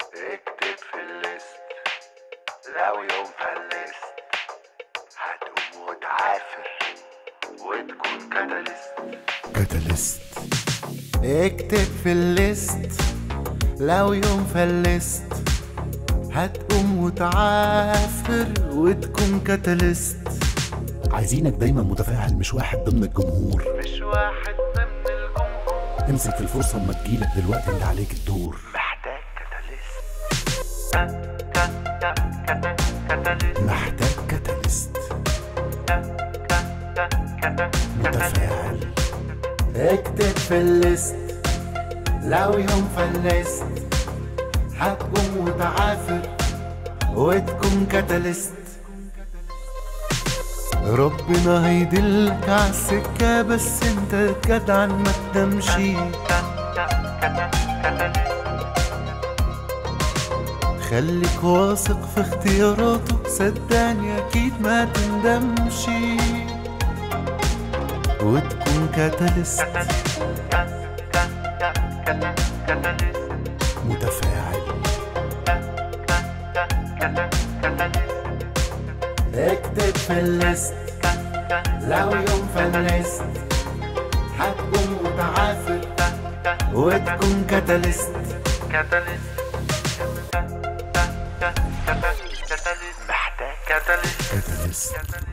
اكتب في الليست لو يوم فلست هتقوم وتعافر وتكون كاتاليست كاتاليست اكتب في الليست لو يوم فلست هتقوم وتعافر وتكون كاتاليست عايزينك دايما متفاعل مش واحد ضمن الجمهور مش واحد ضمن الجمهور امسك في الفرصة اما تجيلك دلوقتي اللي عليك الدور محتاج كاتاليست كاتاليست محتاج كاتاليست متفاعل اكتب في الليست لو يوم فلست هتقوم وتعافر وتكون كاتاليست ربنا هيدلك عالسكة بس انت جدعا ما تنامشي خليك واثق في اختياراته صدقني اكيد ما تندمش وتكون كاتاليست متفاعل اكتب في الليست لو يوم فلست هتقوم وتعافر وتكون كاتاليست كاتاليست محتاج كاتاليست كاتاليست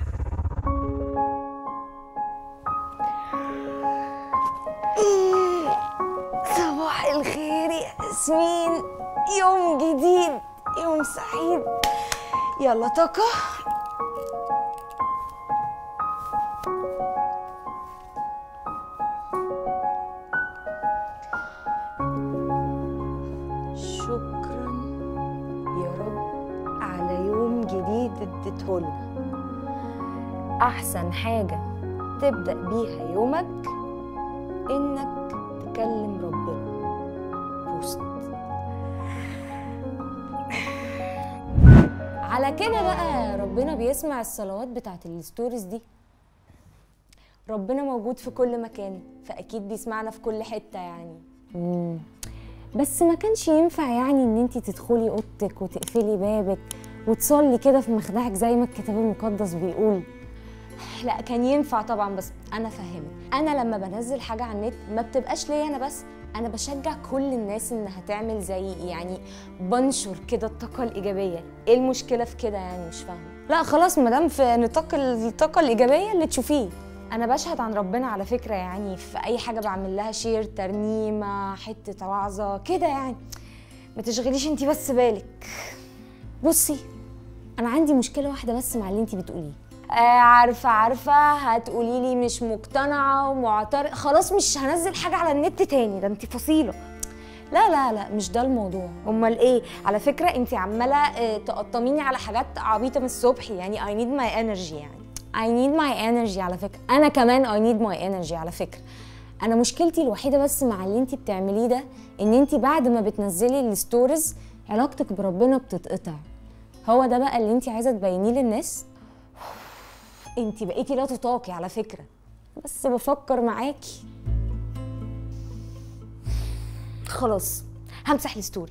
صباح الخير يا ياسمين يوم جديد يوم سعيد يلا طاقة شكرا يا رب على يوم جديد اديتهولنا احسن حاجة تبدأ بيها يومك انك تكلم ربنا بوست على كده بقى ربنا بيسمع الصلوات بتاعت الستوريز دي ربنا موجود في كل مكان فاكيد بيسمعنا في كل حته يعني مم. بس ما كانش ينفع يعني ان انت تدخلي اوضتك وتقفلي بابك وتصلي كده في مخدعك زي ما الكتاب المقدس بيقول لا كان ينفع طبعا بس انا فاهمك انا لما بنزل حاجه على النت ما بتبقاش ليا انا بس انا بشجع كل الناس انها تعمل زيي يعني بنشر كده الطاقه الايجابيه ايه المشكله في كده يعني مش فاهمه لا خلاص ما دام في نطاق الطاقه الايجابيه اللي تشوفيه انا بشهد عن ربنا على فكره يعني في اي حاجه بعمل لها شير ترنيمه حته وعظه كده يعني ما تشغليش انت بس بالك بصي انا عندي مشكله واحده بس مع اللي انت بتقوليه آه عارفه عارفه هتقولي لي مش مقتنعه ومعترض خلاص مش هنزل حاجه على النت تاني ده انت فصيله لا لا لا مش ده الموضوع امال ايه على فكره انت عماله آه، تقطميني على حاجات عبيطه من الصبح يعني I need my energy يعني I need my energy على فكره انا كمان I need my energy على فكره انا مشكلتي الوحيده بس مع اللي انت بتعمليه ده ان انت بعد ما بتنزلي الستوريز علاقتك بربنا بتتقطع هو ده بقى اللي انت عايزه تبينيه للناس انت بقيتي لا تطاقي على فكره بس بفكر معاكي خلاص همسح الستوري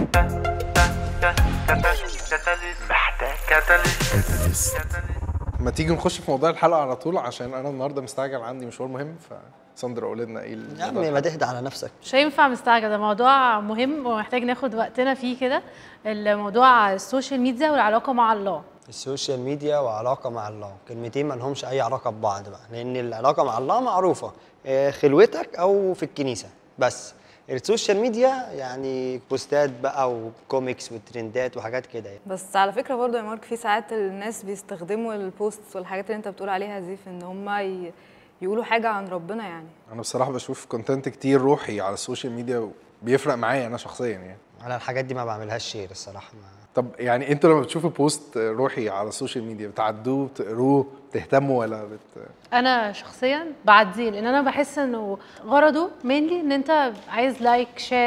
محتاج كاتاليست كاتاليست ما تيجي نخش في موضوع الحلقه على طول عشان انا النهارده مستعجل عندي مشوار مهم فساندرا قول لنا ايه يا عم ما تهدى على نفسك مش هينفع مستعجل ده موضوع مهم ومحتاج ناخد وقتنا فيه كده الموضوع السوشيال ميديا والعلاقة مع الله السوشيال ميديا وعلاقه مع الله كلمتين ما لهمش اي علاقه ببعض بقى لان العلاقه مع الله معروفه آه، خلوتك او في الكنيسه بس السوشيال ميديا يعني بوستات بقى وكوميكس وترندات وحاجات كده يعني. بس على فكره برضو يا مارك في ساعات الناس بيستخدموا البوستس والحاجات اللي انت بتقول عليها دي في ان هم ي... يقولوا حاجه عن ربنا يعني انا بصراحه بشوف كونتنت كتير روحي على السوشيال ميديا بيفرق معايا انا شخصيا يعني انا الحاجات دي ما بعملهاش شير الصراحه ما طب يعني انتوا لما بتشوفوا بوست روحي على السوشيال ميديا بتعدوه بتقروه بتهتموا ولا بت... انا شخصيا بعديه لان انا بحس انه غرضه مينلي ان انت عايز لايك شير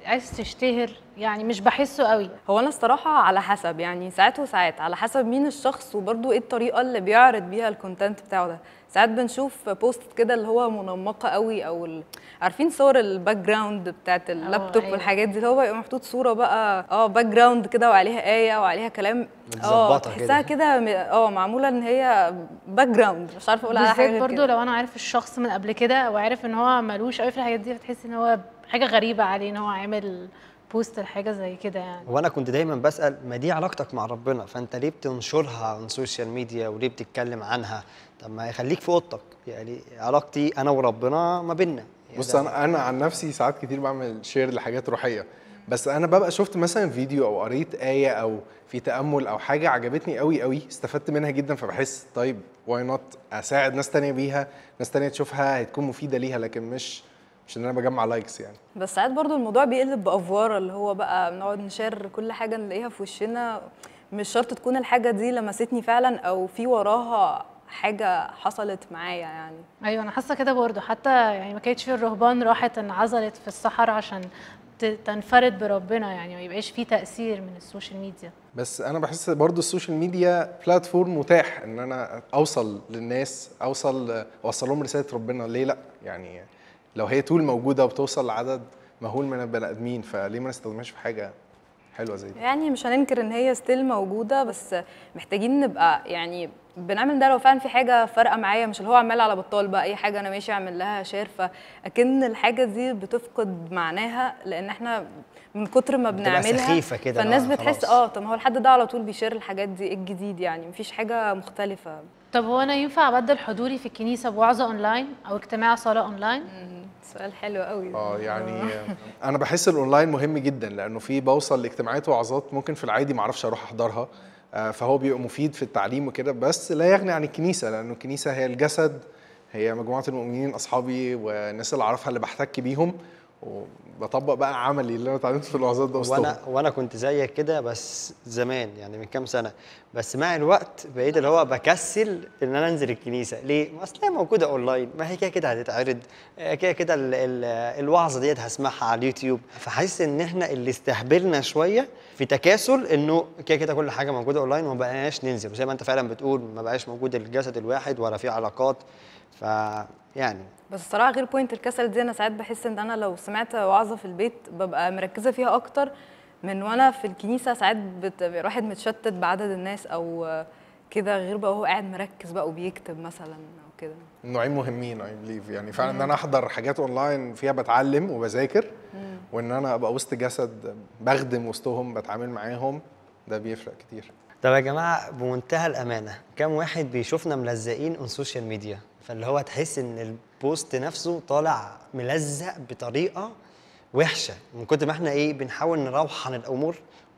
عايز تشتهر يعني مش بحسه قوي هو انا الصراحه على حسب يعني ساعات وساعات على حسب مين الشخص وبرده ايه الطريقه اللي بيعرض بيها الكونتنت بتاعه ده ساعات بنشوف بوست كده اللي هو منمقه قوي او ال... عارفين صور الباك جراوند بتاعت اللابتوب أيوة. والحاجات دي اللي هو بيبقى محطوط صوره بقى اه باك جراوند كده وعليها ايه وعليها كلام اه متظبطة تحسها كده م- اه معموله ان هي باك جراوند مش عارفه اقول عليها حاجه بالذات غير برضو كده. لو انا عارف الشخص من قبل كده وعارف ان هو ملوش قوي في الحاجات دي فتحس ان هو حاجه غريبه عليه ان هو عامل بوست لحاجه زي كده يعني وانا كنت دايما بسال ما دي علاقتك مع ربنا فانت ليه بتنشرها على السوشيال ميديا وليه بتتكلم عنها طب ما يخليك في اوضتك يعني علاقتي انا وربنا ما بيننا يعني بص ده- انا انا عن نفسي ساعات كتير بعمل شير لحاجات روحيه بس انا ببقى شفت مثلا فيديو او قريت ايه او في تامل او حاجه عجبتني قوي قوي استفدت منها جدا فبحس طيب واي نوت اساعد ناس تانية بيها ناس تانية تشوفها هتكون مفيده ليها لكن مش مش ان انا بجمع لايكس يعني بس ساعات برضو الموضوع بيقلب بافواره اللي هو بقى بنقعد نشير كل حاجه نلاقيها في وشنا مش شرط تكون الحاجه دي لمستني فعلا او في وراها حاجه حصلت معايا يعني ايوه انا حاسه كده برضو حتى يعني ما كانتش في الرهبان راحت انعزلت في الصحراء عشان ت- تنفرد بربنا يعني ما يبقاش فيه تاثير من السوشيال ميديا بس انا بحس برضو السوشيال ميديا بلاتفورم متاح ان انا اوصل للناس اوصل اوصل لهم رساله ربنا ليه لا يعني لو هي طول موجوده وبتوصل لعدد مهول من البني ادمين فليه ما نستخدمهاش في حاجه حلوه زي دي يعني مش هننكر ان هي ستيل موجوده بس محتاجين نبقى يعني بنعمل ده لو فعلا في حاجه فارقه معايا مش اللي هو عمال على بطال بقى اي حاجه انا ماشي اعمل لها شير فاكن الحاجه دي بتفقد معناها لان احنا من كتر ما بتبقى بنعملها سخيفة كده فالناس بقى، بتحس خلاص. اه طب ما هو الحد ده على طول بيشير الحاجات دي ايه الجديد يعني مفيش حاجه مختلفه طب هو انا ينفع ابدل حضوري في الكنيسه بوعظه اونلاين او اجتماع صلاه اونلاين سؤال حلو قوي اه يعني انا بحس الاونلاين مهم جدا لانه في بوصل لاجتماعات وعظات ممكن في العادي ما اعرفش اروح احضرها آه، فهو بيبقى مفيد في التعليم وكده بس لا يغني عن الكنيسه لانه الكنيسه هي الجسد هي مجموعه المؤمنين اصحابي والناس اللي اعرفها اللي بحتك بيهم وبطبق بقى عملي اللي انا اتعلمته في الوعظات ده وسطهم وانا وانا كنت زيك كده بس زمان يعني من كام سنه بس مع الوقت بقيت اللي هو بكسل ان انا انزل الكنيسه ليه؟ ما اصل هي موجوده اونلاين ما هي كده كده هتتعرض آه، كده كده ال- ال- الوعظه ديت هسمعها على اليوتيوب فحاسس ان احنا اللي استهبلنا شويه في تكاسل انه كده كده كل حاجه موجوده اونلاين وما بقيناش ننزل وزي ما انت فعلا بتقول ما بقاش موجود الجسد الواحد ولا في علاقات ف يعني بس الصراحه غير بوينت الكسل دي انا ساعات بحس ان انا لو سمعت وعظه في البيت ببقى مركزه فيها اكتر من وانا في الكنيسه ساعات بت- بيبقى الواحد متشتت بعدد الناس او كده غير بقى هو قاعد مركز بقى وبيكتب مثلا او كده النوعين مهمين اي بليف يعني فعلا ان انا احضر حاجات اونلاين فيها بتعلم وبذاكر وان انا ابقى وسط جسد بخدم وسطهم بتعامل معاهم ده بيفرق كتير طب يا جماعه بمنتهى الامانه كم واحد بيشوفنا ملزقين اون سوشيال ميديا فاللي هو تحس ان البوست نفسه طالع ملزق بطريقه وحشه من كتر ما احنا ايه بنحاول نروحن الامور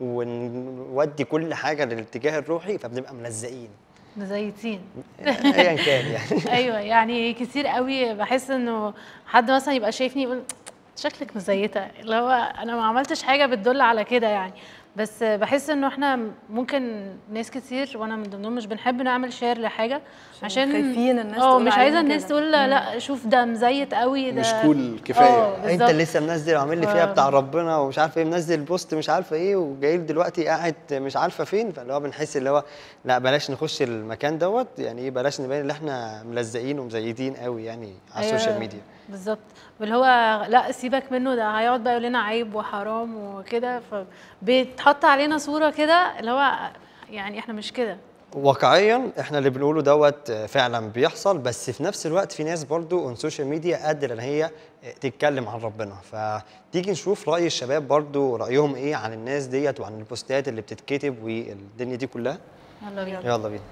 ونودي كل حاجه للاتجاه الروحي فبنبقى ملزقين مزيتين ايا كان يعني ايوه يعني كتير قوي بحس انه حد مثلا يبقى شايفني يقول شكلك مزيته اللي هو انا ما عملتش حاجه بتدل على كده يعني بس بحس انه احنا ممكن ناس كتير وانا من ضمنهم مش بنحب نعمل شير لحاجه عشان خايفين الناس اه تقول مش عايزه علينا الناس كده. تقول لا, لا شوف ده مزيت قوي ده مش كول كفايه اه انت بالظبط. اللي لسه منزل وعامل لي فيها بتاع ربنا ومش عارف ايه منزل بوست مش عارفه ايه وجاي لي دلوقتي قاعد مش عارفه فين فاللي هو بنحس اللي هو لا بلاش نخش المكان دوت يعني ايه بلاش نبين ان احنا ملزقين ومزيدين قوي يعني على أيوة، السوشيال ميديا بالظبط واللي هو لا سيبك منه ده هيقعد بقى يقول لنا عيب وحرام وكده فبيتحط علينا صوره كده اللي هو يعني احنا مش كده واقعيا احنا اللي بنقوله دوت فعلا بيحصل بس في نفس الوقت في ناس برضو اون سوشيال ميديا قادره ان هي تتكلم عن ربنا فتيجي نشوف راي الشباب برضو رايهم ايه عن الناس ديت وعن البوستات اللي بتتكتب والدنيا دي كلها يلا بينا يلا بينا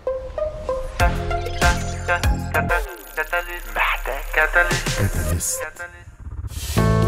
كاتاليست محتاج كاتاليست كاتاليست كاتاليست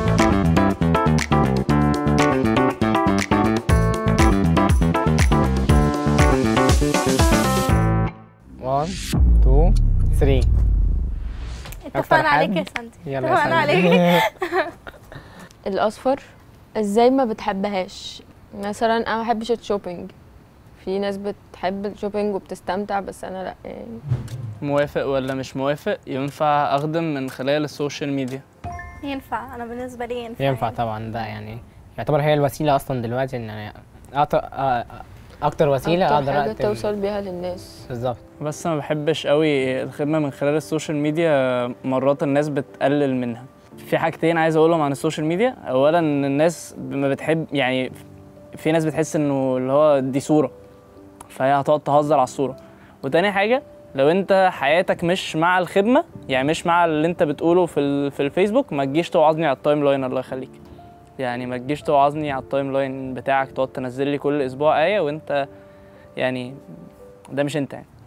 1 2 3 اتفقنا عليك يا حد؟ سانتي يلا يا اتفقنا سندي. عليك الاصفر ازاي ما بتحبهاش مثلا انا ما بحبش الشوبينج في ناس بتحب الشوبينج وبتستمتع بس انا لا يعني موافق ولا مش موافق ينفع اخدم من خلال السوشيال ميديا ينفع انا بالنسبه لي ينفع ينفع يعني. طبعا ده يعني يعتبر هي الوسيله اصلا دلوقتي ان انا أعط- آه، اكتر وسيله أكتر اقدر حاجة اقدم توصل بيها للناس بالظبط بس ما بحبش قوي الخدمه من خلال السوشيال ميديا مرات الناس بتقلل منها في حاجتين عايز اقولهم عن السوشيال ميديا اولا ان الناس ما بتحب يعني في ناس بتحس انه اللي هو دي صوره فهي هتقعد تهزر على الصوره وتاني حاجه لو انت حياتك مش مع الخدمه يعني مش مع اللي انت بتقوله في ال- في الفيسبوك ما تجيش توعظني على التايم لاين الله يخليك يعني ما تجيش توعظني على التايم لاين بتاعك تقعد تنزل لي كل اسبوع ايه وانت يعني ده مش انت يعني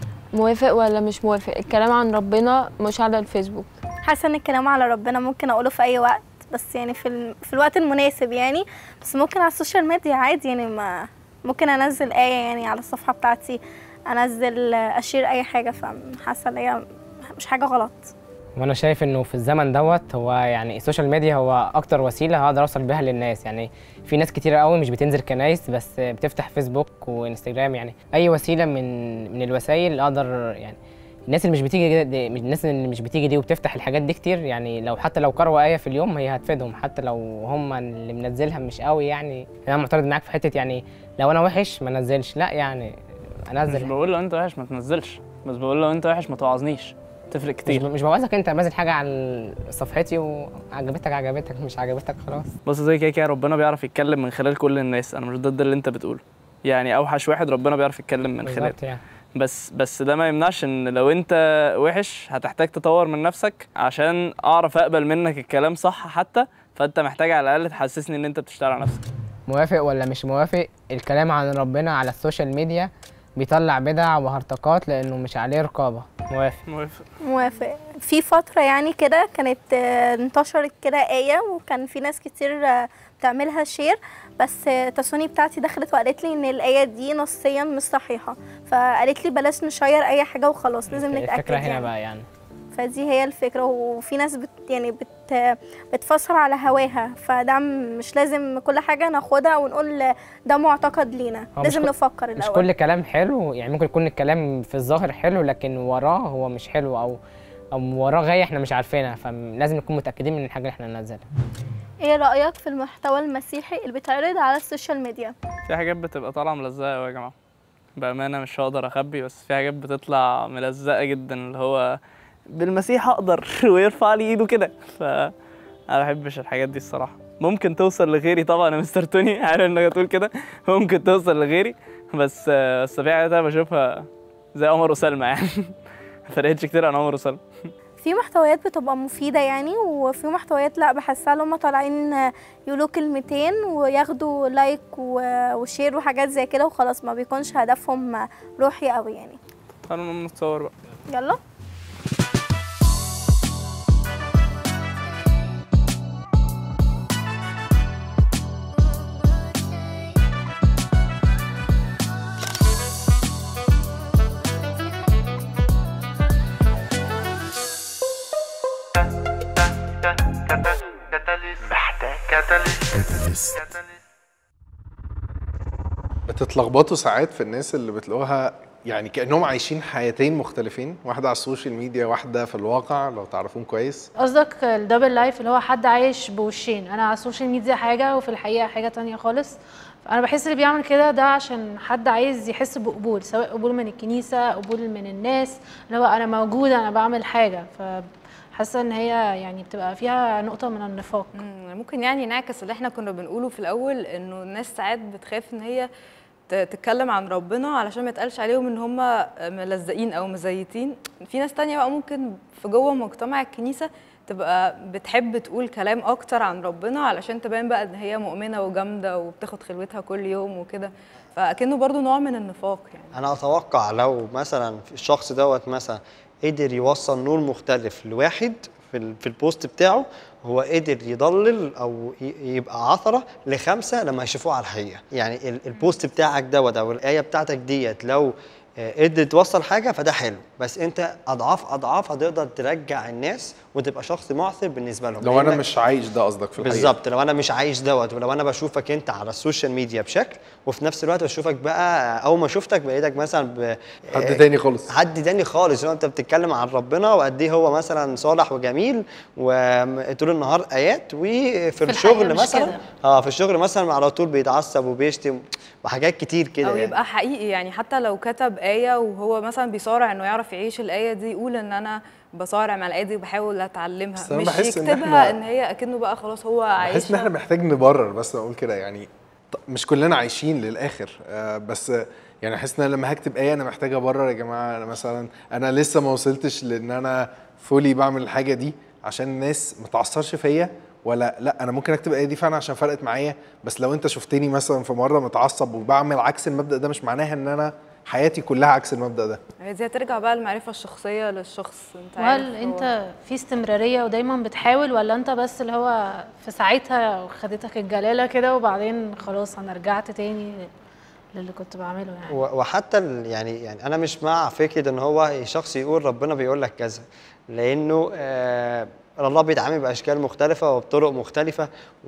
موافق ولا مش موافق الكلام عن ربنا مش على الفيسبوك حاسه ان الكلام على ربنا ممكن اقوله في اي وقت بس يعني في ال... في الوقت المناسب يعني بس ممكن على السوشيال ميديا عادي يعني ما ممكن انزل ايه يعني على الصفحه بتاعتي انزل اشير اي حاجه فحاسه ان هي مش حاجه غلط وانا شايف انه في الزمن دوت هو يعني السوشيال ميديا هو اكتر وسيله هقدر اوصل بيها للناس يعني في ناس كتير قوي مش بتنزل كنايس بس بتفتح فيسبوك وانستجرام يعني اي وسيله من من الوسائل اقدر يعني الناس اللي مش بتيجي دي الناس اللي مش بتيجي دي وبتفتح الحاجات دي كتير يعني لو حتى لو قرأوا آية في اليوم هي هتفيدهم حتى لو هم اللي منزلها مش قوي يعني انا معترض معاك في حته يعني لو انا وحش ما انزلش لا يعني مش انزل بقول لو انت وحش ما تنزلش بس بقول لو انت وحش ما توعظنيش تفرق مش, كتير مش بوظك انت نازل حاجه على صفحتي وعجبتك عجبتك مش عجبتك خلاص بص زي كده كده ربنا بيعرف يتكلم من خلال كل الناس انا مش ضد اللي انت بتقوله يعني اوحش واحد ربنا بيعرف يتكلم من خلاله بالظبط يعني بس بس ده ما يمنعش ان لو انت وحش هتحتاج تطور من نفسك عشان اعرف اقبل منك الكلام صح حتى فانت محتاج على الاقل تحسسني ان انت بتشتغل على نفسك موافق ولا مش موافق الكلام عن ربنا على السوشيال ميديا بيطلع بدع وهرطقات لانه مش عليه رقابه موافق موافق موافق في فترة يعني كده كانت آه، انتشرت كده آية وكان في ناس كتير آه، بتعملها شير بس آه، تسوني بتاعتي دخلت وقالت لي ان الآية دي نصيا مش صحيحة فقالت لي بلاش نشير أي حاجة وخلاص لازم نتأكد الفكره هنا يعني. بقى يعني فدي هي الفكرة وفي ناس بت يعني بت بتفسر على هواها فده مش لازم كل حاجة ناخدها ونقول ده معتقد لينا هو مش لازم كل- نفكر مش الأول كل كلام حلو يعني ممكن يكون الكلام في الظاهر حلو لكن وراه هو مش حلو او او وراه غايه احنا مش عارفينها فلازم نكون متاكدين من الحاجه اللي احنا ننزلها ايه رأيك في المحتوى المسيحي اللي بيتعرض على السوشيال ميديا؟ في حاجات بتبقى طالعه ملزقه قوي يا جماعه بامانه مش هقدر اخبي بس في حاجات بتطلع ملزقه جدا اللي هو بالمسيح اقدر ويرفع لي ايده كده ف انا ما بحبش الحاجات دي الصراحه ممكن توصل لغيري طبعا يا مستر توني عارف انك هتقول كده ممكن توصل لغيري بس بس في حاجات انا بشوفها زي عمر وسلمى يعني ما فرقتش كتير عن عمر وسلمى في محتويات بتبقى مفيدة يعني وفي محتويات لا بحسها اللي هم طالعين يقولوا كلمتين وياخدوا لايك و- وشير وحاجات زي كده وخلاص ما بيكونش هدفهم روحي قوي يعني تعالوا نقوم نتصور بقى يلا محتاج كاتاليست كاتاليست بتتلخبطوا ساعات في الناس اللي بتلاقوها يعني كانهم عايشين حياتين مختلفين واحده على السوشيال ميديا واحده في الواقع لو تعرفون كويس قصدك الدبل لايف اللي هو حد عايش بوشين انا على السوشيال ميديا حاجه وفي الحقيقه حاجه تانية خالص انا بحس اللي بيعمل كده ده عشان حد عايز يحس بقبول سواء قبول من الكنيسه قبول من الناس اللي هو انا موجوده انا بعمل حاجه فحاسه ان هي يعني بتبقى فيها نقطه من النفاق مم، ممكن يعني نعكس اللي احنا كنا بنقوله في الاول انه الناس ساعات بتخاف ان هي ت- تتكلم عن ربنا علشان ما يتقالش عليهم ان هم ملزقين او مزيتين في ناس تانية بقى ممكن في جوه مجتمع الكنيسة تبقى بتحب تقول كلام اكتر عن ربنا علشان تبان بقى ان هي مؤمنة وجامدة وبتاخد خلوتها كل يوم وكده فاكنه برضو نوع من النفاق يعني انا اتوقع لو مثلا الشخص دوت مثلا قدر يوصل نور مختلف لواحد في ال- في البوست بتاعه هو قدر يضلل او ي- يبقى عثره لخمسه لما يشوفوه على الحقيقه يعني ال- البوست بتاعك دوت او الايه بتاعتك ديت لو آه، قدر توصل حاجه فده حلو بس انت اضعاف اضعاف هتقدر ترجع الناس وتبقى شخص معثر بالنسبه لهم لو انا لأنك- مش عايش ده قصدك في الحقيقه بالظبط لو انا مش عايش دوت ولو انا بشوفك انت على السوشيال ميديا بشكل وفي نفس الوقت بشوفك بقى اول ما شفتك بقيتك مثلا ب... حد تاني خالص حد تاني خالص لو انت بتتكلم عن ربنا وقد ايه هو مثلا صالح وجميل وطول النهار ايات وفي الشغل الحقيقة مش مثلا كده. اه في الشغل مثلا على طول بيتعصب وبيشتم وحاجات كتير كده او يعني. يبقى حقيقي يعني حتى لو كتب آية وهو مثلا بيصارع انه يعرف يعيش الآية دي يقول ان انا بصارع مع الآية دي وبحاول اتعلمها بس أنا مش بحس إن يكتبها إحنا- ان هي اكنه بقى خلاص هو بحس ان احنا عايشها محتاج نبرر بس اقول كده يعني ط- مش كلنا عايشين للاخر آه، بس يعني احس ان أنا لما هكتب ايه انا محتاج ابرر يا جماعه انا مثلا انا لسه ما وصلتش لان انا فولي بعمل الحاجه دي عشان الناس ما تعصرش فيا ولا لا انا ممكن اكتب الايه دي فعلا عشان فرقت معايا بس لو انت شفتني مثلا في مره متعصب وبعمل عكس المبدا ده مش معناها ان انا حياتي كلها عكس المبدا ده هي دي هترجع بقى المعرفة الشخصية للشخص انت وهل عارف هو- انت في استمراريه ودايما بتحاول ولا انت بس اللي هو في ساعتها خدتك الجلاله كده وبعدين خلاص انا رجعت تاني للي كنت بعمله يعني و- وحتى ال- يعني يعني انا مش مع فكره ان هو شخص يقول ربنا بيقول لك كذا لانه آه الله بيتعامل باشكال مختلفه وبطرق مختلفه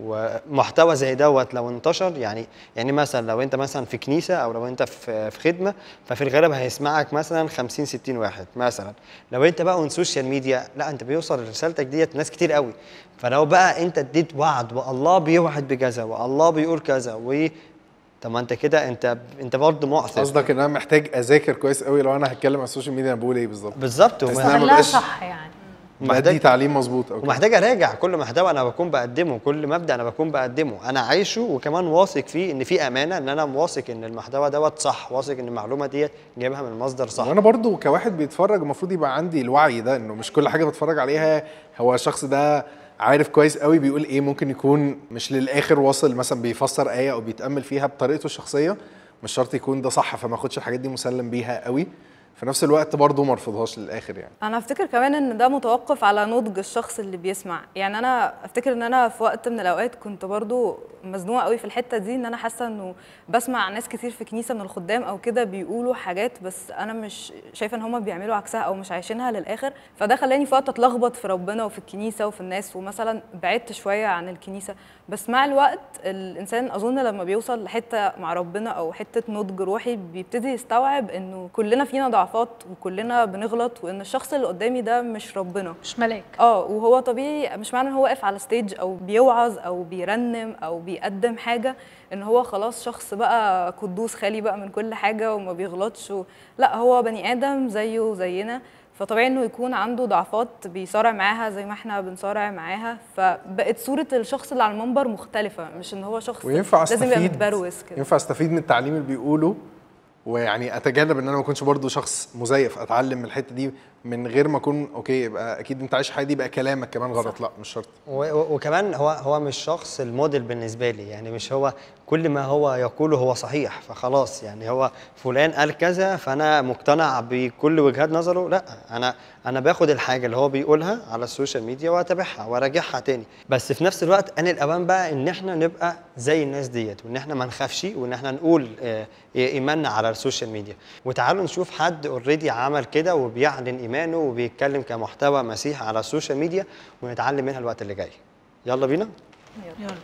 ومحتوى زي دوت لو انتشر يعني يعني مثلا لو انت مثلا في كنيسه او لو انت في في خدمه ففي الغالب هيسمعك مثلا 50 60 واحد مثلا لو انت بقى اون سوشيال ميديا لا انت بيوصل رسالتك ديت ناس كتير قوي فلو بقى انت اديت وعد والله بيوعد بكذا والله بيقول كذا و طب ما انت كده انت انت برضه معثر قصدك ان انا محتاج اذاكر كويس قوي لو انا هتكلم على السوشيال ميديا انا بقول ايه بالظبط بالظبط بس وما- أنا ما خلاها بقاش صح يعني بدي تعليم مظبوط او كده. ومحتاج اراجع كل محتوى انا بكون بقدمه كل مبدا انا بكون بقدمه انا عايشه وكمان واثق فيه ان في امانه ان انا واثق ان المحتوى دوت صح واثق ان المعلومه ديت جايبها من مصدر صح وانا برضو كواحد بيتفرج المفروض يبقى عندي الوعي ده انه مش كل حاجه بتفرج عليها هو الشخص ده عارف كويس قوي بيقول ايه ممكن يكون مش للاخر واصل مثلا بيفسر ايه او بيتامل فيها بطريقته الشخصيه مش شرط يكون ده صح فما اخدش الحاجات دي مسلم بيها قوي في نفس الوقت برضو ما ارفضهاش للاخر يعني انا افتكر كمان ان ده متوقف على نضج الشخص اللي بيسمع يعني انا افتكر ان انا في وقت من الاوقات كنت برضو مزنوقه قوي في الحته دي ان انا حاسه انه بسمع ناس كتير في كنيسه من الخدام او كده بيقولوا حاجات بس انا مش شايفه ان هم بيعملوا عكسها او مش عايشينها للاخر فده خلاني في وقت اتلخبط في ربنا وفي الكنيسه وفي الناس ومثلا بعدت شويه عن الكنيسه بس مع الوقت الانسان اظن لما بيوصل لحته مع ربنا او حته نضج روحي بيبتدي يستوعب انه كلنا فينا ضعفات وكلنا بنغلط وان الشخص اللي قدامي ده مش ربنا مش ملاك اه وهو طبيعي مش معنى ان هو واقف على ستيج او بيوعظ او بيرنم او بيقدم حاجه ان هو خلاص شخص بقى قدوس خالي بقى من كل حاجه وما بيغلطش و... لا هو بني ادم زيه زينا فطبيعي انه يكون عنده ضعفات بيصارع معاها زي ما احنا بنصارع معاها فبقت صوره الشخص اللي على المنبر مختلفه مش ان هو شخص وينفع لازم يبقى استفيد متبروز كده ينفع استفيد من التعليم اللي بيقوله ويعني اتجنب ان انا ما اكونش برضو شخص مزيف اتعلم من الحته دي من غير ما اكون اوكي يبقى اكيد انت عايش حياتي يبقى كلامك كمان غلط لا مش شرط و- و- وكمان هو هو مش شخص الموديل بالنسبه لي يعني مش هو كل ما هو يقوله هو صحيح فخلاص يعني هو فلان قال كذا فانا مقتنع بكل وجهات نظره لا انا انا باخد الحاجه اللي هو بيقولها على السوشيال ميديا واتابعها وراجعها تاني بس في نفس الوقت انا الاوان بقى ان احنا نبقى زي الناس ديت وان احنا ما نخافش وان احنا نقول آه، ايماننا على السوشيال ميديا وتعالوا نشوف حد اوريدي عمل كده وبيعلن ايمانه وبيتكلم كمحتوى مسيح على السوشيال ميديا ونتعلم منها الوقت اللي جاي يلا بينا يلا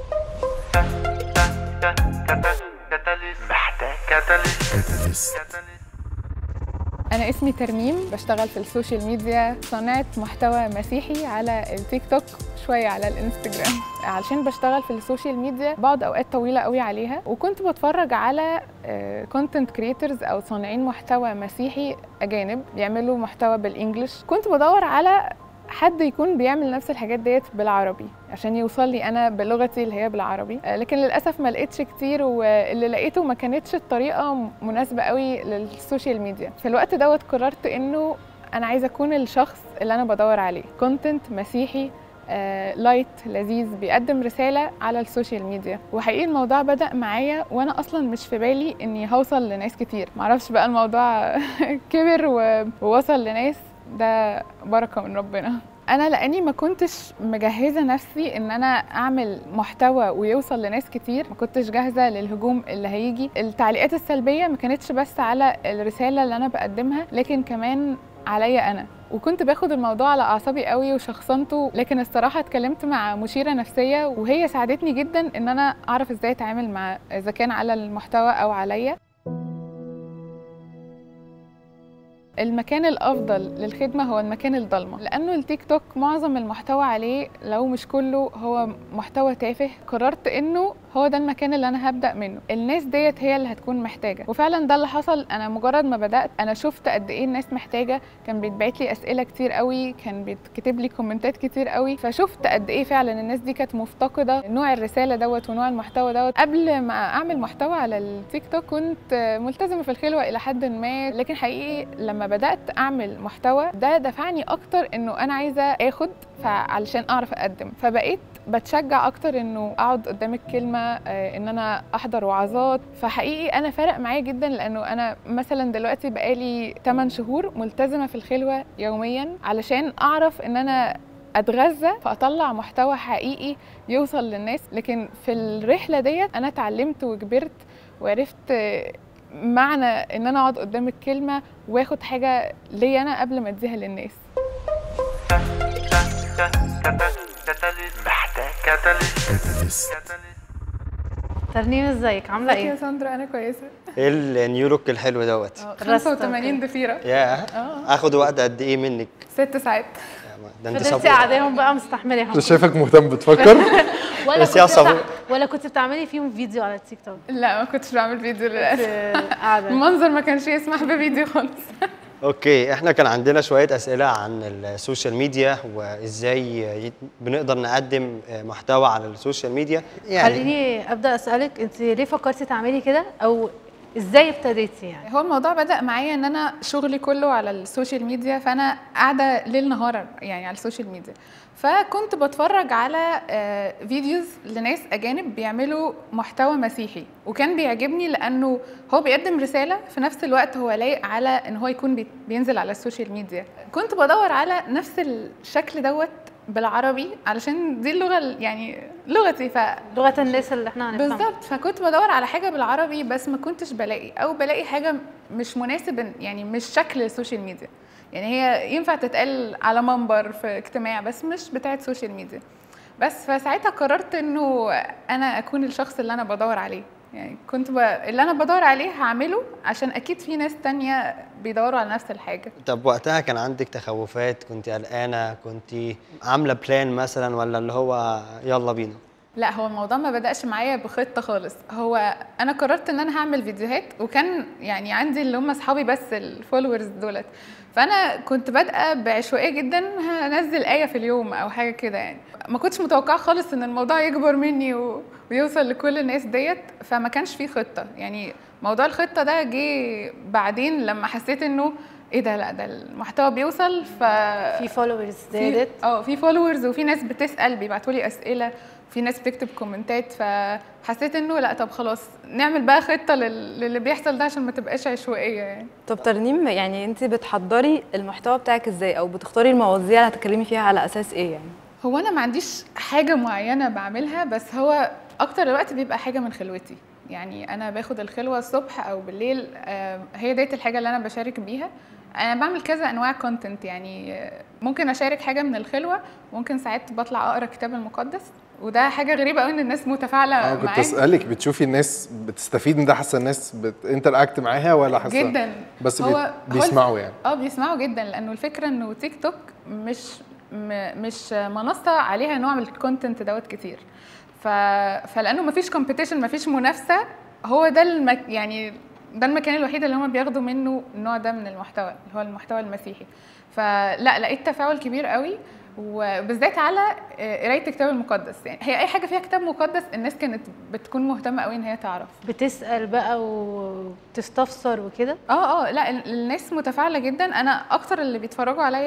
محتاج كاتاليست أنا اسمي ترنيم بشتغل في السوشيال ميديا صناعة محتوى مسيحي على التيك توك شوية على الانستجرام علشان بشتغل في السوشيال ميديا بقعد أوقات طويلة قوي عليها وكنت بتفرج على كونتنت كريترز أو صانعين محتوى مسيحي أجانب بيعملوا محتوى بالإنجلش كنت بدور على حد يكون بيعمل نفس الحاجات ديت بالعربي عشان يوصل لي انا بلغتي اللي هي بالعربي آه، لكن للاسف ما لقيتش كتير واللي لقيته ما كانتش الطريقه مناسبه قوي للسوشيال ميديا في الوقت دوت قررت انه انا عايزه اكون الشخص اللي انا بدور عليه كونتنت مسيحي آه، لايت لذيذ بيقدم رساله على السوشيال ميديا وحقيقي الموضوع بدا معايا وانا اصلا مش في بالي اني هوصل لناس كتير معرفش بقى الموضوع كبر و- ووصل لناس ده بركه من ربنا انا لاني ما كنتش مجهزه نفسي ان انا اعمل محتوى ويوصل لناس كتير ما كنتش جاهزه للهجوم اللي هيجي التعليقات السلبيه ما كانتش بس على الرساله اللي انا بقدمها لكن كمان عليا انا وكنت باخد الموضوع على اعصابي قوي وشخصنته لكن الصراحه اتكلمت مع مشيره نفسيه وهي ساعدتني جدا ان انا اعرف ازاي اتعامل مع اذا كان على المحتوى او عليا المكان الافضل للخدمه هو المكان الضلمه لانه التيك توك معظم المحتوى عليه لو مش كله هو محتوى تافه قررت انه هو ده المكان اللي انا هبدا منه الناس ديت هي اللي هتكون محتاجه وفعلا ده اللي حصل انا مجرد ما بدات انا شفت قد ايه الناس محتاجه كان بيتبعت لي اسئله كتير قوي كان بيتكتب لي كومنتات كتير قوي فشفت قد ايه فعلا الناس دي كانت مفتقده نوع الرساله دوت ونوع المحتوى دوت قبل ما اعمل محتوى على التيك توك كنت ملتزمه في الخلوه الى حد ما لكن حقيقي لما بدات اعمل محتوى ده دفعني اكتر انه انا عايزه اخد فعلشان اعرف اقدم فبقيت بتشجع اكتر انه اقعد قدام الكلمه آه، ان انا احضر وعظات فحقيقي انا فرق معايا جدا لانه انا مثلا دلوقتي بقالي 8 شهور ملتزمه في الخلوه يوميا علشان اعرف ان انا اتغذى فاطلع محتوى حقيقي يوصل للناس لكن في الرحله ديت انا اتعلمت وكبرت وعرفت آه، معنى ان انا اقعد قدام الكلمه واخد حاجه ليا انا قبل ما اديها للناس محتاج كاتاليست ترنيم ازيك عامله ازيك يا ايه ساندرا انا كويسه ايه النيو لوك الحلو دوت آه، رست، 85 أوكي. ضفيره يا اه اخد وقت قد ايه منك ست ساعات ده انت فضلتي صبور قاعداهم بقى مستحملاهم مش شايفك مهتم بتفكر ولا بس يا كنت بتع... صبور. ولا كنت بتعملي فيهم فيديو على التيك توك لا ما كنتش بعمل فيديو للاسف كنت قاعده المنظر ما كانش يسمح بفيديو خالص اوكي احنا كان عندنا شويه اسئله عن السوشيال ميديا وازاي ي- بنقدر نقدم محتوى على السوشيال ميديا يعني خليني ابدا اسالك انت ليه فكرتي تعملي كده او ازاي ابتديتي يعني هو الموضوع بدأ معايا ان انا شغلي كله على السوشيال ميديا فانا قاعده ليل نهار يعني على السوشيال ميديا فكنت بتفرج على آه، فيديوز لناس اجانب بيعملوا محتوى مسيحي وكان بيعجبني لانه هو بيقدم رساله في نفس الوقت هو لايق على ان هو يكون بي- بينزل على السوشيال ميديا كنت بدور على نفس الشكل دوت بالعربي علشان دي اللغه ال- يعني لغتي ف لغه الناس اللي احنا هنفهمها بالظبط فكنت بدور على حاجه بالعربي بس ما كنتش بلاقي او بلاقي حاجه مش مناسب يعني مش شكل السوشيال ميديا يعني هي ينفع تتقال على منبر في اجتماع بس مش بتاعه سوشيال ميديا بس فساعتها قررت انه انا اكون الشخص اللي انا بدور عليه يعني كنت ب... اللي انا بدور عليه هعمله عشان اكيد في ناس تانية بيدوروا على نفس الحاجه طب وقتها كان عندك تخوفات كنت قلقانه كنت عامله بلان مثلا ولا اللي هو يلا بينا لا هو الموضوع ما بدأش معايا بخطة خالص هو أنا قررت إن أنا هعمل فيديوهات وكان يعني عندي اللي هم أصحابي بس الفولورز دولت فأنا كنت بادئة بعشوائية جدا هنزل آية في اليوم أو حاجة كده يعني ما كنتش متوقعة خالص إن الموضوع يكبر مني و... ويوصل لكل الناس ديت فما كانش فيه خطة يعني موضوع الخطة ده جه بعدين لما حسيت إنه ايه ده لا ده المحتوى بيوصل ف في فولورز في- زادت اه في فولورز وفي ناس بتسال بيبعتوا لي اسئله في ناس بتكتب كومنتات فحسيت انه لا طب خلاص نعمل بقى خطه لل- للي بيحصل ده عشان ما تبقاش عشوائيه يعني طب ترنيم يعني انت بتحضري المحتوى بتاعك ازاي او بتختاري المواضيع اللي هتتكلمي فيها على اساس ايه يعني هو انا ما عنديش حاجه معينه بعملها بس هو اكتر الوقت بيبقى حاجه من خلوتي يعني انا باخد الخلوه الصبح او بالليل آه، هي ديت الحاجه اللي انا بشارك بيها انا بعمل كذا انواع كونتنت يعني آه، ممكن اشارك حاجه من الخلوه ممكن ساعات بطلع اقرا الكتاب المقدس وده حاجه غريبه قوي ان الناس متفاعله اه كنت معاه اسالك بتشوفي الناس بتستفيد من ده حاسه الناس بتنتراكت معاها ولا حاسه جدا بس هو- بيت- هو بيسمعوا يعني اه بيسمعوا جدا لانه الفكره انه تيك توك مش م- مش منصه عليها نوع من الكونتنت دوت كتير ف... فلانه مفيش كومبيتيشن مفيش منافسه هو ده المك... يعني ده المكان الوحيد اللي هم بياخدوا منه النوع ده من المحتوى اللي هو المحتوى المسيحي فلا لقيت تفاعل كبير قوي وبالذات على آه، قرايه الكتاب المقدس يعني هي اي حاجه فيها كتاب مقدس الناس كانت بتكون مهتمه قوي ان هي تعرف بتسال بقى وتستفسر وكده اه اه لا ال- الناس متفاعله جدا انا اكتر اللي بيتفرجوا عليا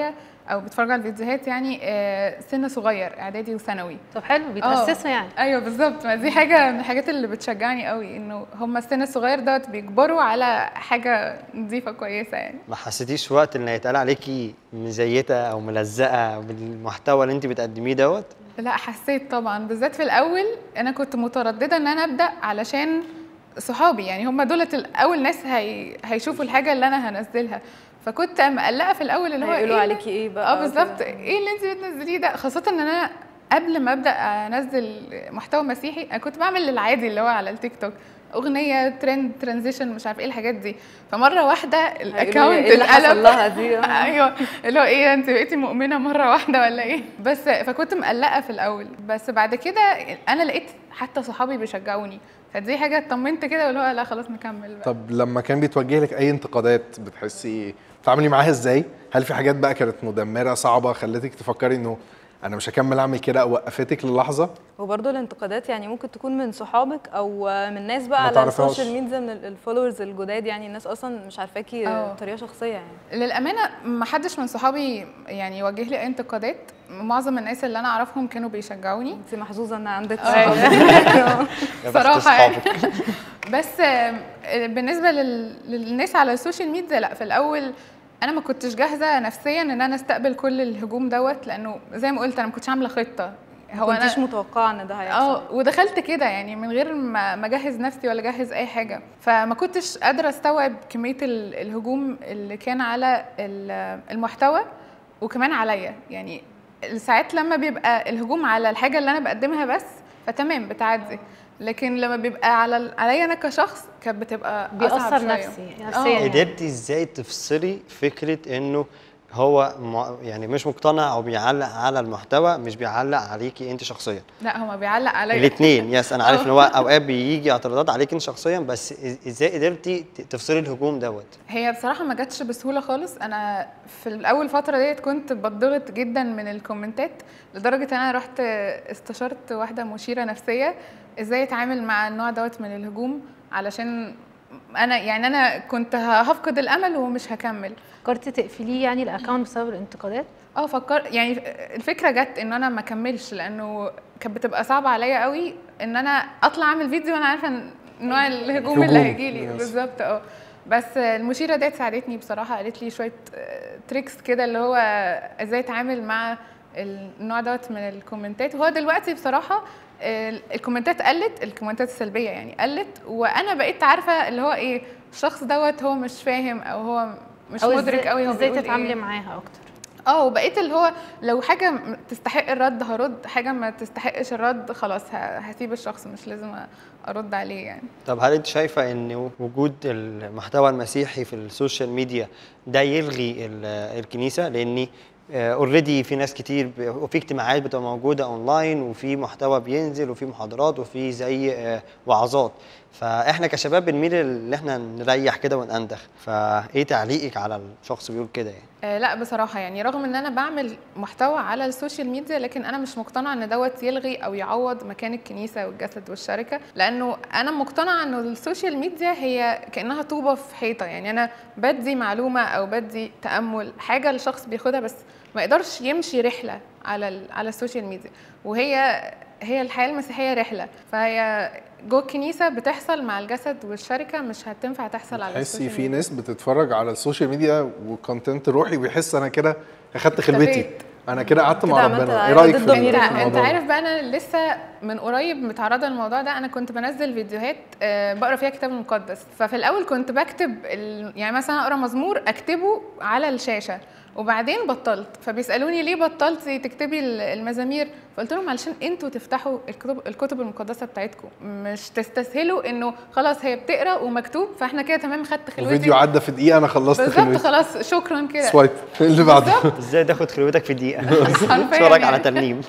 او بيتفرجوا على الفيديوهات يعني آه، سن صغير اعدادي وثانوي طب حلو بيتاسسوا يعني ايوه بالظبط ما دي حاجه من الحاجات اللي بتشجعني قوي انه هم السن الصغير دوت بيكبروا على حاجه نظيفه كويسه يعني ما حسيتيش وقت ان يتقال عليكي مزيته او ملزقه بالمحتوى اللي انت بتقدميه دوت لا حسيت طبعا بالذات في الاول انا كنت متردده ان انا ابدا علشان صحابي يعني هم دولت الاول ناس هي... هيشوفوا الحاجه اللي انا هنزلها فكنت مقلقه في الاول اللي هو هيقولوا إيه عليكي ايه بقى اه بالظبط كده. ايه اللي انت بتنزليه ده خاصه ان انا قبل ما ابدا انزل محتوى مسيحي انا كنت بعمل العادي اللي هو على التيك توك اغنيه ترند ترانزيشن مش عارف ايه الحاجات دي فمره واحده الاكونت إيه اللي حصل اتقلب لها دي؟ آه. ايوه اللي هو ايه انت بقيتي مؤمنه مره واحده ولا ايه بس فكنت مقلقه في الاول بس بعد كده انا لقيت حتى صحابي بيشجعوني فدي حاجه اطمنت كده واللي هو لا خلاص نكمل بقى طب لما كان بيتوجه لك اي انتقادات بتحسي بتتعاملي معاها ازاي هل في حاجات بقى كانت مدمره صعبه خلتك تفكري انه انا مش هكمل اعمل كده او وقفتك للحظه وبرضه الانتقادات يعني ممكن تكون من صحابك او من ناس بقى ما على تعرفهاش. السوشيال ميديا من الفولورز الجداد يعني الناس اصلا مش عارفاكي اه. بطريقه شخصيه يعني للامانه ما حدش من صحابي يعني يوجه لي اي انتقادات معظم الناس اللي انا اعرفهم كانوا بيشجعوني انت محظوظه ان عندك أيوة. صحاب يا بخت صراحه يعني أصحابك. بس آم، بالنسبه لل... للناس على السوشيال ميديا لا في الاول انا ما كنتش جاهزه نفسيا ان انا استقبل كل الهجوم دوت لانه زي ما قلت انا ما كنتش عامله خطه ما كنتيش متوقعه ان ده هيحصل اه ودخلت كده يعني من غير ما ما اجهز نفسي ولا اجهز اي حاجه فما كنتش قادره استوعب كميه ال- الهجوم اللي كان على ال- المحتوى وكمان عليا يعني ساعات لما بيبقى الهجوم على الحاجه اللي انا بقدمها بس فتمام بتعدي لكن لما بيبقى على عليا انا كشخص كانت بتبقى أصعب بيأثر شوية. نفسي آه. نفسيا يعني. قدرتي ازاي تفصلي فكره انه هو م- يعني مش مقتنع او بيعلق على المحتوى مش بيعلق عليكي انت شخصيا لا هو بيعلق عليا الاثنين يس انا عارف ان هو اوقات بيجي اعتراضات عليك انت شخصيا بس إز- ازاي قدرتي ت- تفصلي الهجوم دوت هي بصراحة ما جاتش بسهولة خالص أنا في الأول فترة ديت كنت بتضغط جدا من الكومنتات لدرجة إن أنا رحت استشرت واحدة مشيرة نفسية إزاي أتعامل مع النوع دوت من الهجوم علشان أنا يعني أنا كنت هفقد الأمل ومش هكمل فكرتي تقفليه يعني الاكونت بسبب الانتقادات اه فكر يعني الفكره جت ان انا ما اكملش لانه كانت بتبقى صعبه عليا قوي ان انا اطلع اعمل فيديو وانا عارفه إن نوع الهجوم اللي هجوم. هيجي لي يس. بالظبط اه بس المشيره ديت ساعدتني بصراحه قالت لي شويه آه، تريكس كده اللي هو ازاي اتعامل مع النوع دوت من الكومنتات وهو دلوقتي بصراحه آه، الكومنتات قلت الكومنتات السلبيه يعني قلت وانا بقيت عارفه اللي هو ايه الشخص دوت هو مش فاهم او هو مش أو مدرك إزاي- قوي هو ازاي بيقول تتعاملي إيه. معاها اكتر اه وبقيت اللي هو لو حاجه م- تستحق الرد هرد حاجه ما تستحقش الرد خلاص ه- هسيب الشخص مش لازم ارد عليه يعني طب هل انت شايفه ان وجود المحتوى المسيحي في السوشيال ميديا ده يلغي ال- الكنيسه لان اوريدي في ناس كتير ب- وفي اجتماعات بتبقى موجوده اونلاين وفي محتوى بينزل وفي محاضرات وفي زي آه، وعظات فاحنا كشباب بنميل ان احنا نريح كده ونأندخ فايه تعليقك على الشخص بيقول كده يعني آه لا بصراحه يعني رغم ان انا بعمل محتوى على السوشيال ميديا لكن انا مش مقتنعه ان دوت يلغي او يعوض مكان الكنيسه والجسد والشركه لانه انا مقتنعه انه السوشيال ميديا هي كانها طوبه في حيطه يعني انا بدي معلومه او بدي تامل حاجه الشخص بياخدها بس ما يقدرش يمشي رحله على ال- على السوشيال ميديا وهي هي الحياه المسيحيه رحله فهي جوه الكنيسه بتحصل مع الجسد والشركه مش هتنفع تحصل على تحسي السوشيال في ميديا. ناس بتتفرج على السوشيال ميديا وكونتنت روحي ويحس انا كده اخدت خلوتي اختفيت. انا كده قعدت كده مع عملت ربنا ايه أيوة رايك ضد في الضمير. في انت انت الموضوع ده؟ عارف بقى انا لسه من قريب متعرضه للموضوع ده انا كنت بنزل فيديوهات آه، بقرا فيها كتاب مقدس ففي الاول كنت بكتب ال... يعني مثلا اقرا مزمور اكتبه على الشاشه وبعدين بطلت فبيسالوني ليه بطلتي تكتبي ال- المزامير فقلت لهم علشان انتوا تفتحوا الكتب الكتب المقدسه بتاعتكم مش تستسهلوا انه خلاص هي بتقرا ومكتوب فاحنا كده تمام خدت خلوتي وفيديو عدى في دقيقه انا خلصت بالظبط خلوتي خلاص شكرا كده سوايب اللي بعده ازاي تاخد خلوتك في دقيقه حرفياً اتفرج على يعني. ترنيم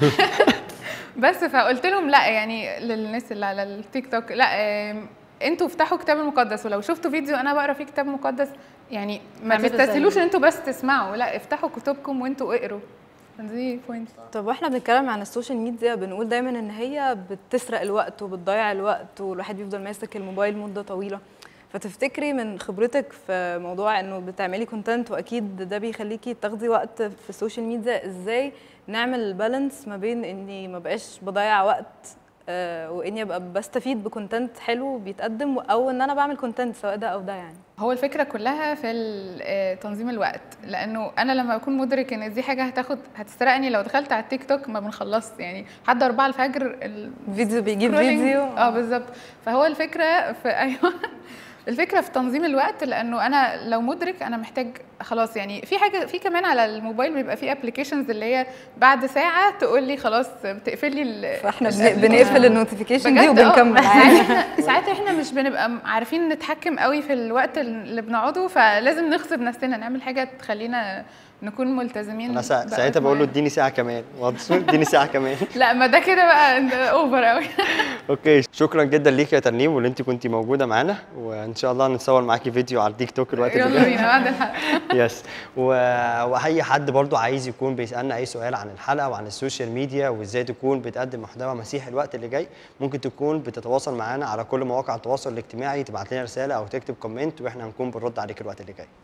بس فقلت لهم لا يعني للناس اللي على التيك توك لا آم، انتوا افتحوا كتاب المقدس ولو شفتوا فيديو انا بقرا فيه كتاب مقدس يعني ما اعملوا تستسهلوش زيي. ان انتوا بس تسمعوا لا افتحوا كتبكم وانتوا اقروا دي بوينت طب واحنا بنتكلم عن السوشيال ميديا بنقول دايما ان هي بتسرق الوقت وبتضيع الوقت والواحد بيفضل ماسك الموبايل مده طويله فتفتكري من خبرتك في موضوع انه بتعملي كونتنت واكيد ده بيخليكي تاخدي وقت في السوشيال ميديا ازاي نعمل بالانس ما بين اني ما بقاش بضيع وقت آه، واني ابقى بستفيد بكونتنت حلو بيتقدم او ان انا بعمل كونتنت سواء ده او ده يعني هو الفكرة كلها في ال- آه، تنظيم الوقت لأنه أنا لما بكون مدرك إن دي حاجة هتاخد هتسرقني لو دخلت على التيك توك ما بنخلص يعني لحد 4 الفجر فيديو بيجيب scrolling. فيديو. اه بالظبط فهو الفكرة في أيوه الفكرة في تنظيم الوقت لأنه أنا لو مدرك أنا محتاج خلاص يعني في حاجة في كمان على الموبايل بيبقى في ابلكيشنز اللي هي بعد ساعة تقول لي خلاص بتقفلي ال- فاحنا بن- الapplication. بنقفل النوتيفيكيشن دي بجد آه. وبنكمل ساعات احنا ساعات احنا مش بنبقى م- عارفين نتحكم قوي في الوقت اللي بنقعده فلازم نغصب نفسنا نعمل حاجه تخلينا نكون ملتزمين انا سا- بوقت ساعتها بقول له معين. اديني ساعه كمان واضح؟ اديني ساعه كمان لا ما ده كده بقى اوفر قوي اوكي شكرا جدا ليك يا ترنيم واللي انت كنتي موجوده معانا وان شاء الله نتصور معاكي فيديو على التيك توك الوقت اللي يلا جاي بينا بعد الحلقه يس و... واي حد برضو عايز يكون بيسالنا اي سؤال عن الحلقه وعن السوشيال ميديا وازاي تكون بتقدم محتوى مسيحي الوقت اللي جاي ممكن تكون بتتواصل معانا على كل مواقع التواصل الاجتماعي تبعت لنا رساله او تكتب كومنت واحنا هنكون بنرد عليك الوقت اللي جاي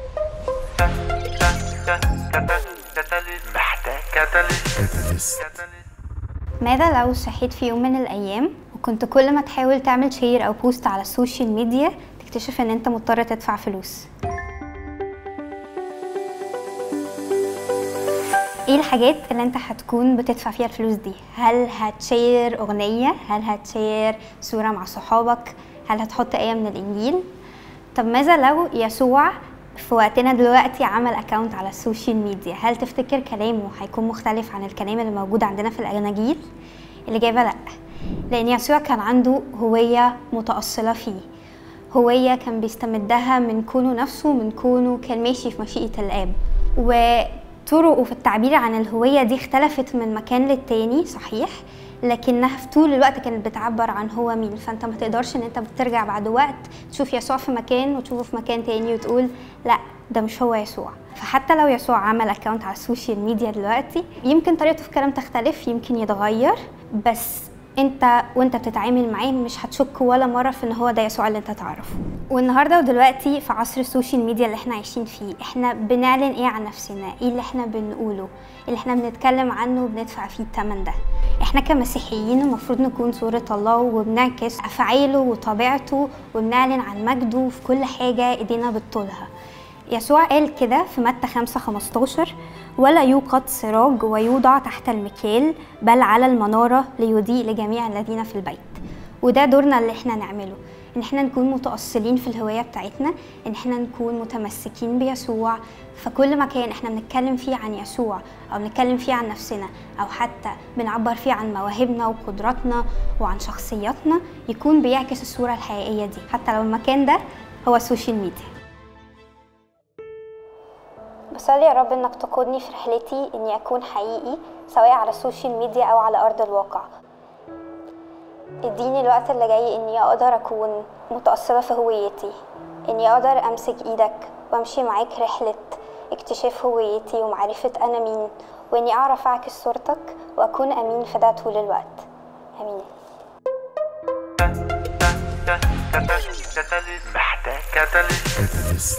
محتاج كاتاليست ماذا لو صحيت في يوم من الأيام وكنت كل ما تحاول تعمل شير أو بوست على السوشيال ميديا تكتشف إن أنت مضطر تدفع فلوس ايه الحاجات اللي انت هتكون بتدفع فيها الفلوس دي هل هتشير اغنية هل هتشير صورة مع صحابك هل هتحط ايه من الانجيل طب ماذا لو يسوع في وقتنا دلوقتي عمل اكونت على السوشيال ميديا هل تفتكر كلامه هيكون مختلف عن الكلام اللي موجود عندنا في الاناجيل الاجابه لا لان يسوع كان عنده هويه متاصله فيه هويه كان بيستمدها من كونه نفسه من كونه كان ماشي في مشيئه الاب وطرقه في التعبير عن الهويه دي اختلفت من مكان للتاني صحيح لكنها في طول الوقت كانت بتعبر عن هو مين فانت ما تقدرش ان انت بترجع بعد وقت تشوف يسوع في مكان وتشوفه في مكان تاني وتقول لا ده مش هو يسوع فحتى لو يسوع عمل اكونت على السوشيال ميديا دلوقتي يمكن طريقته في الكلام تختلف يمكن يتغير بس انت وانت بتتعامل معاه مش هتشك ولا مره في ان هو ده يسوع اللي انت تعرفه والنهارده ودلوقتي في عصر السوشيال ميديا اللي احنا عايشين فيه احنا بنعلن ايه عن نفسنا ايه اللي احنا بنقوله اللي احنا بنتكلم عنه وبندفع فيه الثمن ده احنا كمسيحيين المفروض نكون صورة الله وبنعكس أفعاله وطبيعته وبنعلن عن مجده في كل حاجة إيدينا بتطولها يسوع قال كده في متى 5 15 ولا يوقد سراج ويوضع تحت المكيال بل على المنارة ليضيء لجميع الذين في البيت وده دورنا اللي احنا نعمله ان احنا نكون متأصلين في الهوية بتاعتنا ان احنا نكون متمسكين بيسوع فكل مكان احنا بنتكلم فيه عن يسوع او بنتكلم فيه عن نفسنا او حتى بنعبر فيه عن مواهبنا وقدراتنا وعن شخصياتنا يكون بيعكس الصورة الحقيقية دي حتى لو المكان ده هو السوشيال ميديا بصلي يا رب انك تقودني في رحلتي اني اكون حقيقي سواء على السوشيال ميديا او على ارض الواقع اديني الوقت اللي جاي اني اقدر اكون متأصلة في هويتي اني اقدر امسك ايدك وامشي معاك رحلة اكتشاف هويتي ومعرفة انا مين واني اعرف اعكس صورتك واكون امين في ده طول الوقت امين محتاج كاتاليست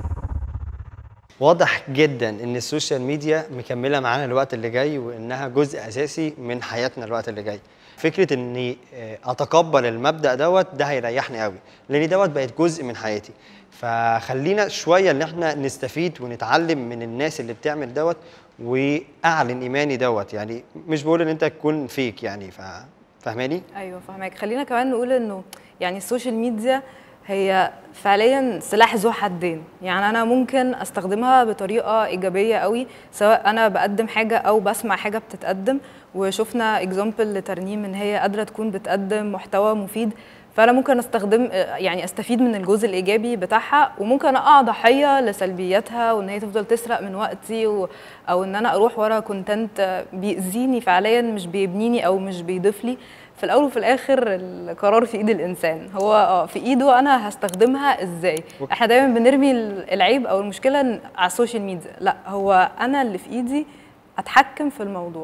واضح جدا ان السوشيال ميديا مكمله معانا الوقت اللي جاي وانها جزء اساسي من حياتنا الوقت اللي جاي فكره اني آه، اتقبل المبدا دوت ده هيريحني قوي لان دوت بقت جزء من حياتي فخلينا شويه ان احنا نستفيد ونتعلم من الناس اللي بتعمل دوت واعلن ايماني دوت يعني مش بقول ان انت تكون فيك يعني ف- فاهماني ايوه فاهمك خلينا كمان نقول انه يعني السوشيال ميديا هي فعليا سلاح ذو حدين يعني انا ممكن استخدمها بطريقه ايجابيه قوي سواء انا بقدم حاجه او بسمع حاجه بتتقدم وشفنا اكزامبل لترنيم ان هي قادره تكون بتقدم محتوى مفيد فانا ممكن استخدم يعني استفيد من الجزء الايجابي بتاعها وممكن اقع ضحيه لسلبياتها وان هي تفضل تسرق من وقتي و... او ان انا اروح ورا كونتنت بيأذيني فعليا مش بيبنيني او مش بيضيف لي في الاول وفي الاخر القرار في ايد الانسان هو اه في ايده انا هستخدمها ازاي احنا دايما بنرمي العيب او المشكله على السوشيال ميديا لا هو انا اللي في ايدي اتحكم في الموضوع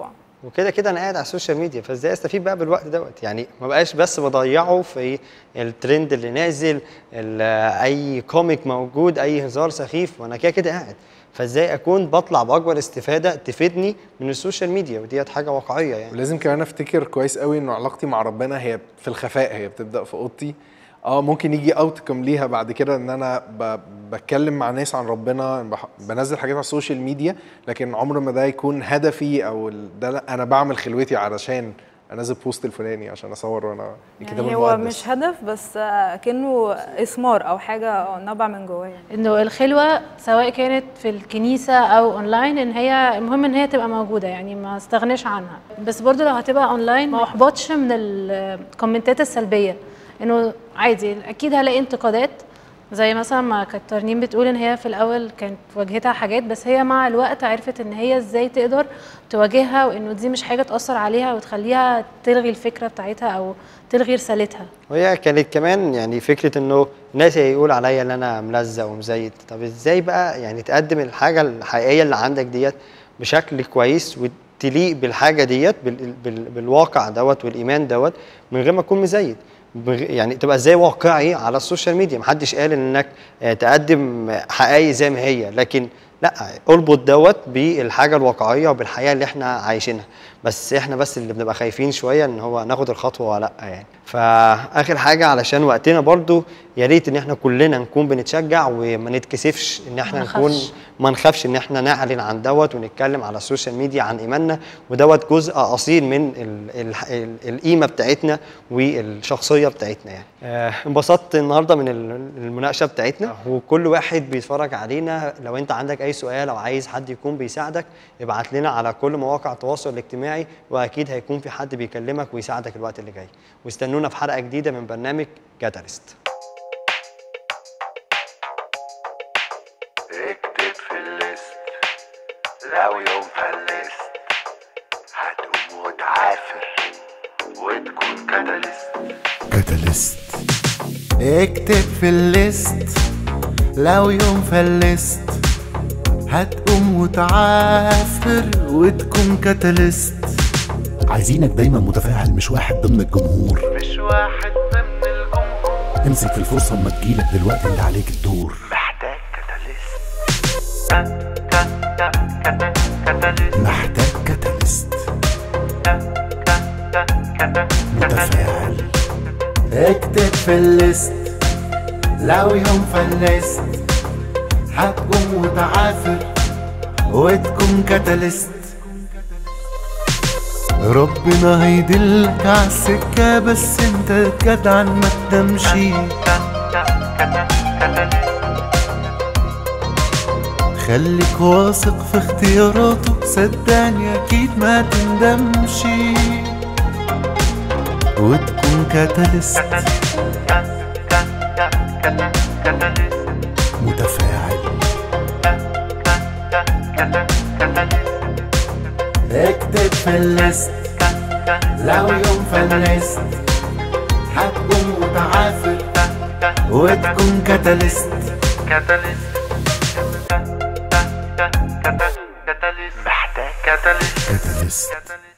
وكده كده انا قاعد على السوشيال ميديا فازاي استفيد بقى بالوقت دوت يعني ما بقاش بس بضيعه في الترند اللي نازل ال- اي كوميك موجود اي هزار سخيف وانا كده كده قاعد فازاي اكون بطلع باكبر استفاده تفيدني من السوشيال ميديا وديت حاجه واقعيه يعني ولازم كمان افتكر كويس قوي انه علاقتي مع ربنا هي في الخفاء هي بتبدا في اوضتي اه ممكن يجي اوتكم ليها بعد كده ان انا ب... بتكلم مع ناس عن ربنا بح... بنزل حاجات على السوشيال ميديا لكن عمر ما ده يكون هدفي او ال- ده لا انا بعمل خلوتي علشان انزل بوست الفلاني عشان اصور وانا الكتاب يعني هو المقدس مش هدف بس آه، كأنه إثمار أو حاجة نبع من جواه يعني. انه الخلوه سواء كانت في الكنيسه او اونلاين ان هي المهم ان هي تبقى موجوده يعني ما استغناش عنها بس برضو لو هتبقى اونلاين ما احبطش من الكومنتات السلبيه انه عادي اكيد هلاقي انتقادات زي مثلا ما كانت ترنيم بتقول ان هي في الاول كانت واجهتها حاجات بس هي مع الوقت عرفت ان هي ازاي تقدر تواجهها وانه دي مش حاجه تاثر عليها وتخليها تلغي الفكره بتاعتها او تلغي رسالتها وهي كانت كمان يعني فكره انه الناس هيقول عليا ان انا ملزق ومزيت طب ازاي بقى يعني تقدم الحاجه الحقيقيه اللي عندك ديت بشكل كويس وتليق بالحاجه ديت بال بال بالواقع دوت والايمان دوت من غير ما تكون مزيت بغ- يعني تبقى ازاي واقعي على السوشيال ميديا محدش قال انك آه، تقدم حقائق زي ما هي لكن لا اربط دوت بالحاجه الواقعيه وبالحياه اللي احنا عايشينها بس احنا بس اللي بنبقى خايفين شويه ان هو ناخد الخطوه ولا لا يعني فاخر حاجه علشان وقتنا برضو يا ريت ان احنا كلنا نكون بنتشجع وما نتكسفش ان احنا ما نكون نخافش. ما نخافش ان احنا نعلن عن دوت ونتكلم على السوشيال ميديا عن ايماننا ودوت جزء اصيل من ال ال ال القيمه بتاعتنا والشخصيه بتاعتنا يعني آه، انبسطت النهارده من ال- المناقشه بتاعتنا وكل واحد بيتفرج علينا لو انت عندك اي سؤال او عايز حد يكون بيساعدك ابعت لنا على كل مواقع التواصل الاجتماعي واكيد هيكون في حد بيكلمك ويساعدك الوقت اللي جاي واستنونا في حلقه جديده من برنامج كاتاليست اكتب في الليست لو يوم فلست هتقوم وتعافر وتكون كاتاليست كاتاليست اكتب في الليست لو يوم فلست هتقوم وتعافر وتكون كاتاليست عايزينك دايما متفاعل مش واحد ضمن الجمهور مش واحد ضمن الجمهور امسك في الفرصة اما تجيلك دلوقتي اللي عليك الدور محتاج كاتاليست كاتاليست محتاج كاتاليست متفاعل اكتب في الليست لو يوم فلست هتقوم وتعافر وتكون كاتاليست ربنا هيدلك عالسكة بس انت جدعا ما تمشي خليك واثق في اختياراته صدقني اكيد ما تندمش وتكون كاتاليست متفاعل اكتب في الليست لو يوم فلست هتقوم وتعافر وتكون كاتاليست كاتاليست كاتاليست محتاج كاتاليست كاتاليست